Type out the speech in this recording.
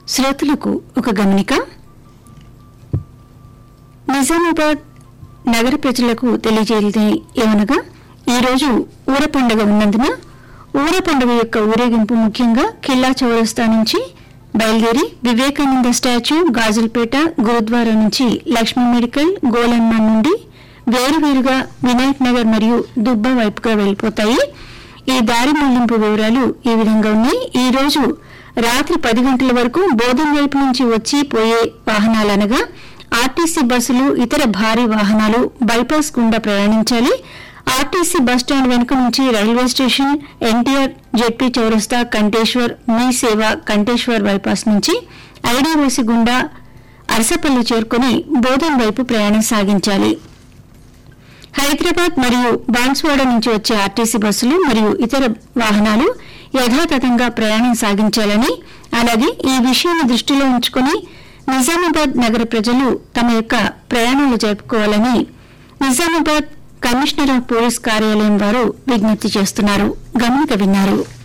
శ్రోతలకు ఒక గమనిక నిజామాబాద్ నగర ప్రజలకు తెలియజేయలేదు ఏమనగా ఈరోజు ఊర పండుగ ఉన్నందున ఊర పండుగ యొక్క ఊరేగింపు ముఖ్యంగా కిల్లా చౌరస్తా నుంచి బయలుదేరి వివేకానంద స్టాచ్యూ గాజులపేట గురుద్వారా నుంచి లక్ష్మీ మెడికల్ గోలన్మ నుండి వేరువేరుగా వినాయక్ నగర్ మరియు దుబ్బ వైపుగా వెళ్లిపోతాయి ఈ దారి మళ్లింపు వివరాలు ఈ విధంగా ఉన్నాయి ఈ రోజు రాత్రి పది గంటల వరకు బోధన్ వైపు నుంచి వచ్చి పోయే వాహనాలనగా ఆర్టీసీ బస్సులు ఇతర భారీ వాహనాలు బైపాస్ గుండా ప్రయాణించాలి ఆర్టీసీ బస్టాండ్ వెనుక నుంచి రైల్వే స్టేషన్ ఎన్టీఆర్ జెడ్పీ చౌరస్తా కంటేశ్వర్ మీ సేవ కంటేశ్వర్ బైపాస్ నుంచి ఐడీఓసి గుండా అరసపల్లి చేరుకుని బోధన్ వైపు ప్రయాణం సాగించాలి హైదరాబాద్ మరియు బాన్స్వాడ నుంచి వచ్చే ఆర్టీసీ బస్సులు మరియు ఇతర వాహనాలు యథాతథంగా ప్రయాణం సాగించాలని అలాగే ఈ విషయాన్ని దృష్టిలో ఉంచుకుని నిజామాబాద్ నగర ప్రజలు తమ యొక్క ప్రయాణాలు జరుపుకోవాలని నిజామాబాద్ కమిషనర్ ఆఫ్ పోలీస్ కార్యాలయం వారు విజ్ఞప్తి చేస్తున్నారు గమనిక విన్నారు